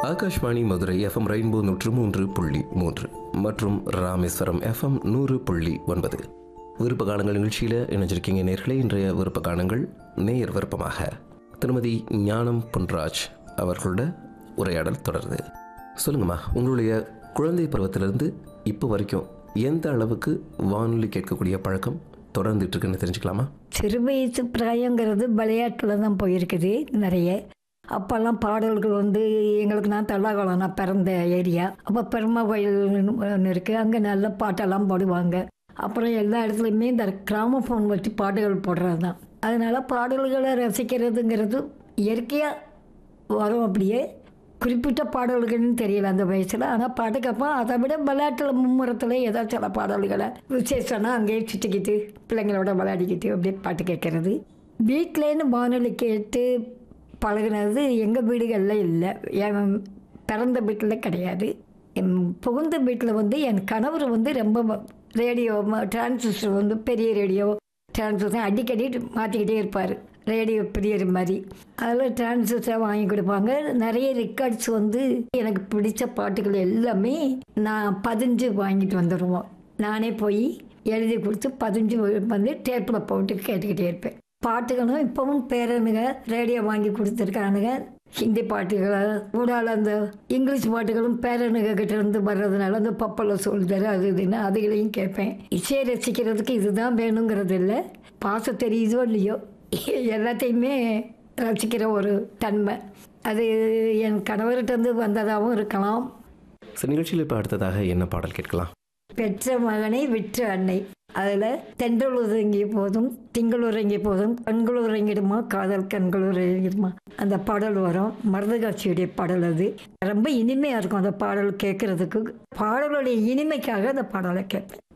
Akashvani Madurai FM rainbow நூற்று மூன்று புள்ளி மூன்று மற்றும் ராமேஸ்வரம் எஃப்எம் நூறு புள்ளி ஒன்பது விருப்ப காலங்கள் நிகழ்ச்சியில் இணைஞ்சிருக்கீங்க நேர்களே இன்றைய விருப்ப காலங்கள் நேயர் விருப்பமாக திருமதி ஞானம் பொன்ராஜ் அவர்களோட உரையாடல் தொடருது சொல்லுங்கம்மா உங்களுடைய குழந்தை பருவத்திலிருந்து இப்போ வரைக்கும் எந்த அளவுக்கு வானொலி கேட்கக்கூடிய பழக்கம் தொடர்ந்துட்டு இருக்குன்னு தெரிஞ்சுக்கலாமா சிறு வயசு பிராயங்கிறது விளையாட்டில் தான் போயிருக்குது நிறைய அப்போல்லாம் பாடல்கள் வந்து எங்களுக்கு நான் தல்லாகுளம் நான் பிறந்த ஏரியா அப்போ பெருமா கோயில் ஒன்று இருக்குது அங்கே நல்ல பாட்டெல்லாம் போடுவாங்க அப்புறம் எல்லா இடத்துலையுமே இந்த கிராமஃபோன் வச்சு பாட்டுகள் போடுறது தான் அதனால பாடல்களை ரசிக்கிறதுங்கிறது இயற்கையாக வரும் அப்படியே குறிப்பிட்ட பாடல்கள்னு தெரியல அந்த வயசில் ஆனால் பாட்டு கேட்போம் அதை விட விளையாட்டில் மும்முரத்தில் ஏதோ சில பாடல்களை விசேஷம்னா அங்கேயே சுற்றிக்கிட்டு பிள்ளைங்களோட விளையாடிக்கிட்டு அப்படியே பாட்டு கேட்கறது வீட்டிலேன்னு வானொலி கேட்டு பழகுனது எங்கள் வீடுகளில் இல்லை என் பிறந்த வீட்டில் கிடையாது என் புகுந்த வீட்டில் வந்து என் கணவர் வந்து ரொம்ப ரேடியோ டிரான்சிஸ்டர் வந்து பெரிய ரேடியோ டிரான்சிஸ்டர் அடிக்கடி மாற்றிக்கிட்டே இருப்பார் ரேடியோ பிரியர் மாதிரி அதில் டிரான்சிஸ்டர் வாங்கி கொடுப்பாங்க நிறைய ரெக்கார்ட்ஸ் வந்து எனக்கு பிடிச்ச பாட்டுகள் எல்லாமே நான் பதிஞ்சு வாங்கிட்டு வந்துடுவோம் நானே போய் எழுதி கொடுத்து பதிஞ்சு வந்து டேப்பில் போட்டு கேட்டுக்கிட்டே இருப்பேன் பாட்டுகளும் இப்போவும் பேரனுங்க ரேடியோ வாங்கி கொடுத்துருக்கானுங்க ஹிந்தி பாட்டுகளை கூடால அந்த இங்கிலீஷ் பாட்டுகளும் பேரனுங்க கிட்ட இருந்து வர்றதுனால அந்த பப்பல சொல்தர் அது இதுன்னு அதுகளையும் கேட்பேன் இசையை ரசிக்கிறதுக்கு இதுதான் வேணுங்கிறது இல்லை பாசம் தெரியுதோ இல்லையோ எல்லாத்தையுமே ரசிக்கிற ஒரு தன்மை அது என் கணவர்கிட்ட இருந்து வந்ததாகவும் இருக்கலாம் சரி நிகழ்ச்சியில் இப்போ அடுத்ததாக என்ன பாடல் கேட்கலாம் பெற்ற மகனை விற்ற அன்னை அதில் தென்றல் உறங்கிய போதும் திங்கள் உறங்கிய போதும் கண்கள் உறங்கிடுமா காதல் கண்கள் உறங்கிடுமா அந்த பாடல் வரும் மருதகாட்சியுடைய பாடல் அது ரொம்ப இனிமையாக இருக்கும் அந்த பாடல் கேட்குறதுக்கு பாடலுடைய இனிமைக்காக அந்த பாடலை கேட்பேன்